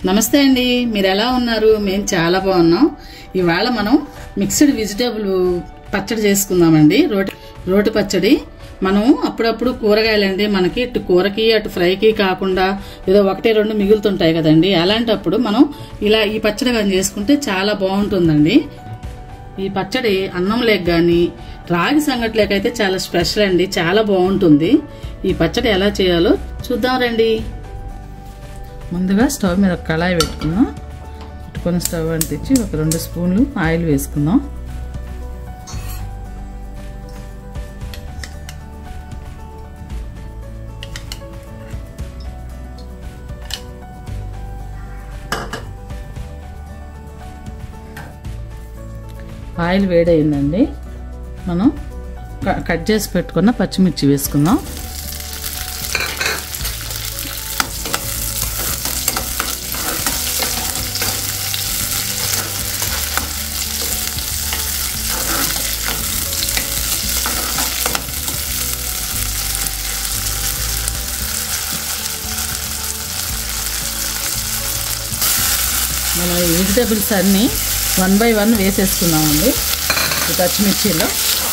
నమస్తే అండి మీరు ఎలా ఉన్నారు మేము చాలా బాగున్నాం ఇవాళ మనం మిక్స్డ్ వెజిటేబుల్ పచ్చడి చేసుకుందామండి రోటి రోటి పచ్చడి మనం అప్పుడప్పుడు కూరగాయలండి మనకి ఇటు కూరకి అటు ఫ్రైకి కాకుండా ఏదో ఒకటి రెండు మిగులుతుంటాయి కదండి అలాంటప్పుడు మనం ఇలా ఈ పచ్చడి కానీ చేసుకుంటే చాలా బాగుంటుందండి ఈ పచ్చడి అన్నం లేక కానీ రాగి సంగటి లేక అయితే చాలా స్పెషల్ అండి చాలా బాగుంటుంది ఈ పచ్చడి ఎలా చేయాలో చూద్దాం రండి ముందుగా స్టవ్ మీద ఒక కళాయి పెట్టుకుందాం పెట్టుకున్న స్టవ్ అంటించి ఒక రెండు స్పూన్లు ఆయిల్ వేసుకుందాం ఆయిల్ వేడయిందండి మనం క- కట్ చేసి పెట్టుకున్న పచ్చిమిర్చి వేసుకుందాం మనం ఈ వెజిటేబుల్స్ అన్నీ వన్ బై వన్ వేసేసుకున్నామండి ఈ పచ్చిమిర్చిలో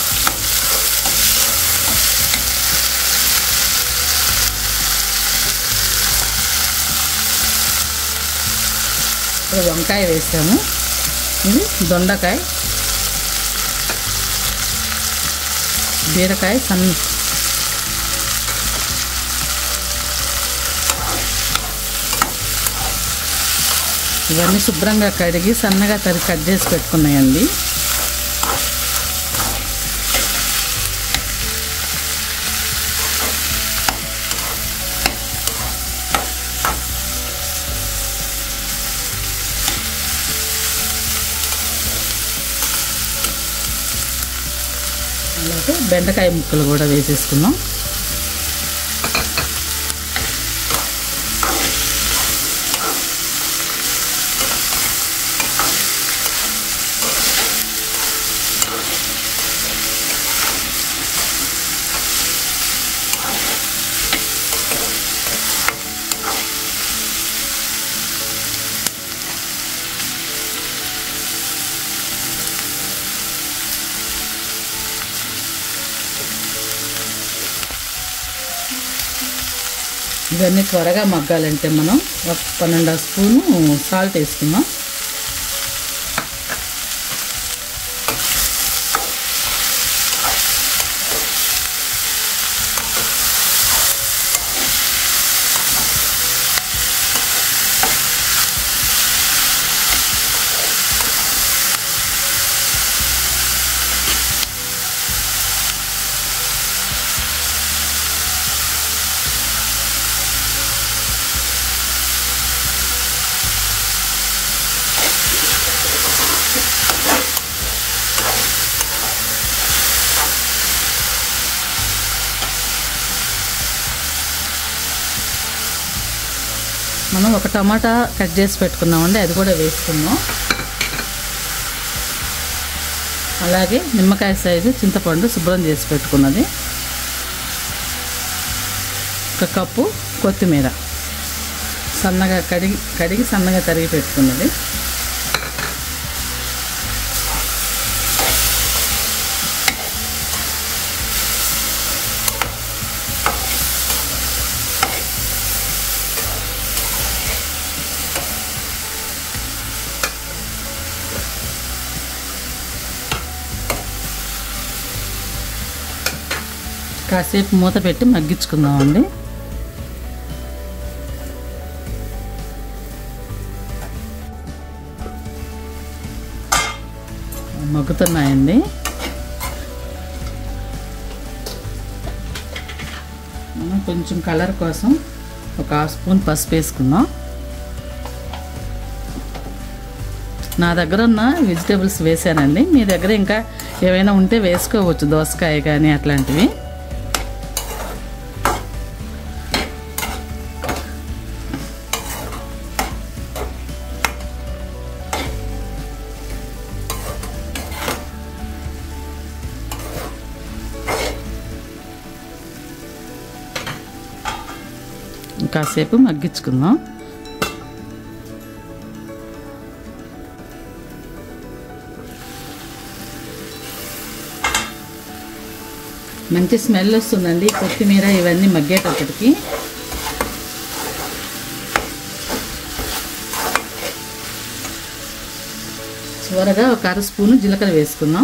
ఇప్పుడు వంకాయ వేసాము ఇది దొండకాయ బీరకాయ సన్న ఇవన్నీ శుభ్రంగా కడిగి సన్నగా తరి కట్ చేసి పెట్టుకున్నాయండి అలాగే బెండకాయ ముక్కలు కూడా వేసేసుకున్నాం ఇవన్నీ త్వరగా మగ్గాలంటే మనం ఒక పన్నెండు స్పూను సాల్ట్ వేసుకుందాం మనం ఒక టమాటా కట్ చేసి పెట్టుకున్నామండి అది కూడా వేసుకుందాం అలాగే నిమ్మకాయ సైజు చింతపండు శుభ్రం చేసి పెట్టుకున్నది ఒక కప్పు కొత్తిమీర సన్నగా కడిగి కడిగి సన్నగా తరిగి పెట్టుకున్నది కాసేపు మూత పెట్టి మగ్గించుకుందామండి మగ్గుతున్నాయండి మనం కొంచెం కలర్ కోసం ఒక హాఫ్ స్పూన్ పసుపు వేసుకుందాం నా దగ్గర ఉన్న వెజిటేబుల్స్ వేసానండి మీ దగ్గర ఇంకా ఏవైనా ఉంటే వేసుకోవచ్చు దోసకాయ కానీ అట్లాంటివి కాసేపు మగ్గించుకుందాం మంచి స్మెల్ వస్తుందండి కొత్తిమీర ఇవన్నీ మగ్గేటప్పటికి చివరగా ఒక అర స్పూను జీలకర్ర వేసుకుందాం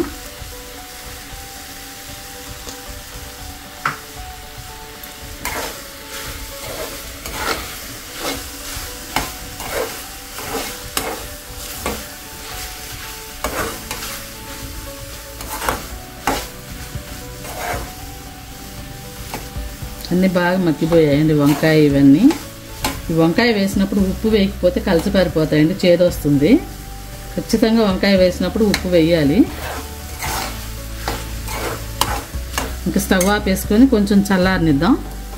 అన్నీ బాగా మగ్గిపోయాయండి వంకాయ ఇవన్నీ ఈ వంకాయ వేసినప్పుడు ఉప్పు వేయకపోతే కలిసిపారిపోతాయండి చేదు వస్తుంది ఖచ్చితంగా వంకాయ వేసినప్పుడు ఉప్పు వేయాలి ఇంకా స్టవ్ ఆపేసుకొని కొంచెం చల్లారనిద్దాం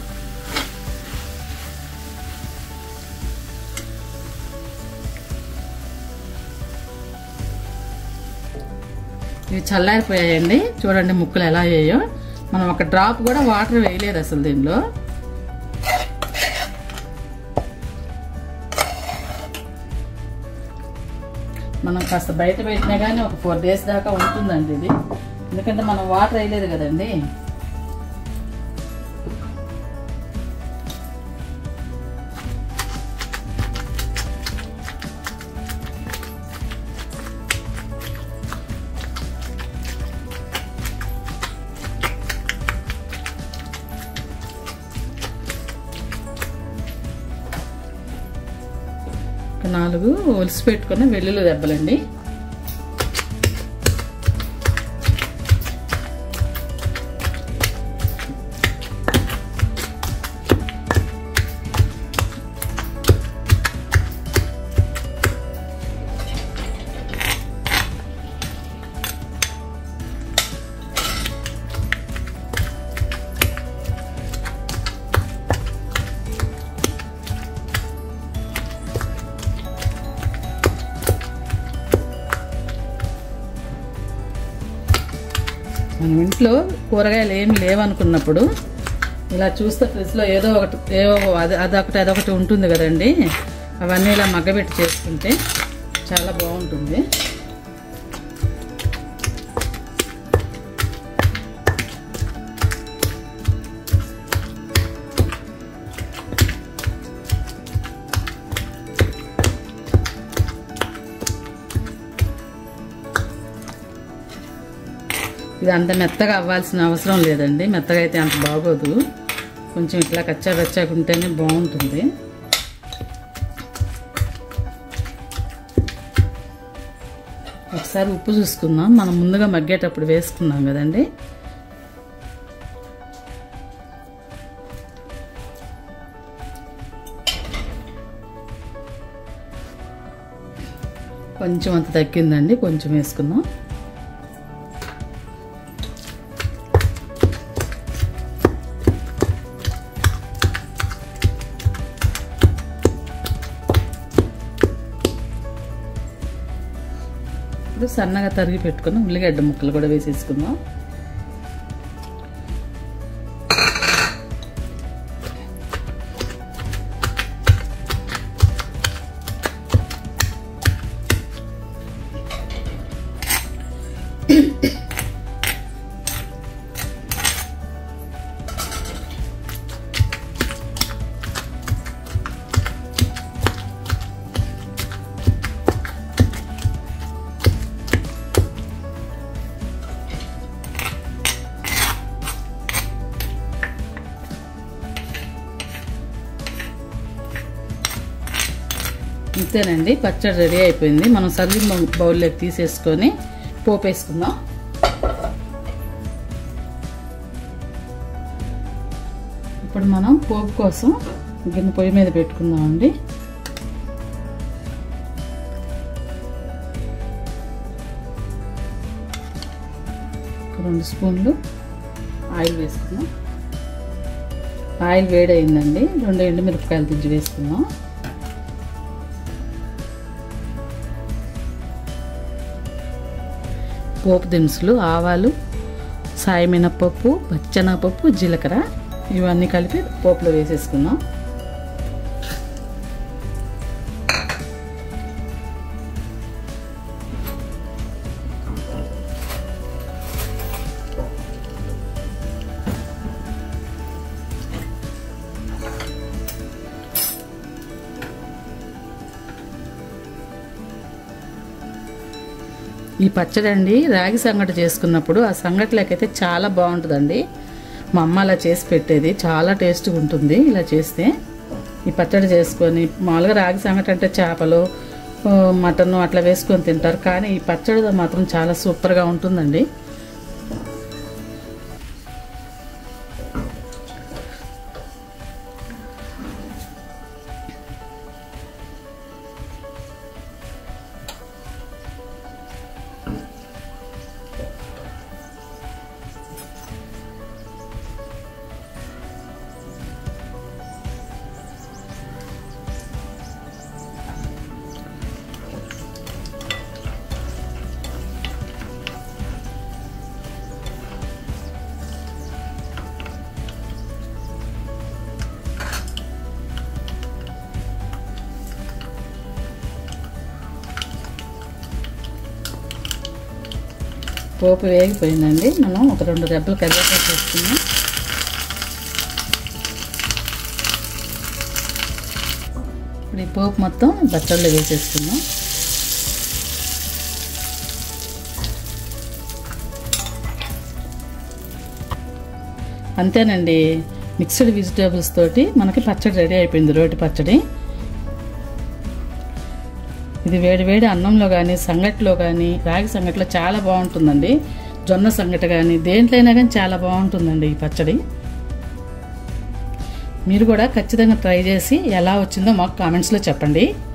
ఇవి చల్లారిపోయాయండి చూడండి ముక్కలు ఎలా అయ్యాయో మనం ఒక డ్రాప్ కూడా వాటర్ వేయలేదు అసలు దీనిలో మనం కాస్త బయట పెట్టినా కానీ ఒక ఫోర్ డేస్ దాకా ఉంటుందండి ఇది ఎందుకంటే మనం వాటర్ వేయలేదు కదండి ఒక నాలుగు ఒలిసి పెట్టుకున్న వెల్లుల్లి దెబ్బలండి మనం ఇంట్లో కూరగాయలు ఏమి లేవనుకున్నప్పుడు ఇలా చూస్తే ఫ్రిడ్జ్లో ఏదో ఒకటి ఏవో అది అదొకటి అదొకటి ఉంటుంది కదండి అవన్నీ ఇలా మగ్గబెట్టి చేసుకుంటే చాలా బాగుంటుంది ఇది అంత మెత్తగా అవ్వాల్సిన అవసరం లేదండి మెత్తగా అయితే అంత బాగోదు కొంచెం ఇట్లా కచ్చా కచ్చాగా ఉంటేనే బాగుంటుంది ఒకసారి ఉప్పు చూసుకుందాం మనం ముందుగా మగ్గేటప్పుడు వేసుకున్నాం కదండి కొంచెం అంత తగ్గిందండి కొంచెం వేసుకుందాం ఇప్పుడు సన్నగా తరిగి పెట్టుకుని ఉల్లిగడ్డ ముక్కలు కూడా వేసేసుకుందాం ఇంతేనండి పచ్చడి రెడీ అయిపోయింది మనం సర్వింగ్ బౌల్లోకి తీసేసుకొని పోపు వేసుకుందాం ఇప్పుడు మనం పోపు కోసం గిన్నె పొయ్యి మీద పెట్టుకుందామండి రెండు స్పూన్లు ఆయిల్ వేసుకుందాం ఆయిల్ వేడైందండి రెండు ఎండుమిరపకాయలు దించి వేసుకుందాం పోపు దినుసులు ఆవాలు సాయి మినపప్పు పచ్చెనపప్పు జీలకర్ర ఇవన్నీ కలిపి పోపులో వేసేసుకుందాం ఈ పచ్చడి అండి రాగి సంగటి చేసుకున్నప్పుడు ఆ సంగటిలోకైతే చాలా బాగుంటుందండి మా అమ్మ అలా చేసి పెట్టేది చాలా టేస్ట్గా ఉంటుంది ఇలా చేస్తే ఈ పచ్చడి చేసుకొని మామూలుగా రాగి సంగటి అంటే చేపలు ఆ, మటన్ అట్లా వేసుకొని తింటారు కానీ ఈ పచ్చడి మాత్రం చాలా సూపర్గా ఉంటుందండి పోపు వేగిపోయిందండి మనం ఒక రెండు రెబ్బలు కరివేపాకు వేసుకున్నాం ఇప్పుడు ఈ పోపు మొత్తం బచ్చల్లో వేసేసుకున్నాం అంతేనండి మిక్స్డ్ వెజిటేబుల్స్ తోటి మనకి పచ్చడి రెడీ అయిపోయింది రోటి పచ్చడి ఇది వేడి వేడి అన్నంలో కానీ సంగటిలో కానీ రాగి సంగటిలో చాలా బాగుంటుందండి జొన్న సంగటి కానీ దేంట్లో అయినా కానీ చాలా బాగుంటుందండి ఈ పచ్చడి మీరు కూడా ఖచ్చితంగా ట్రై చేసి ఎలా వచ్చిందో మాకు కామెంట్స్లో చెప్పండి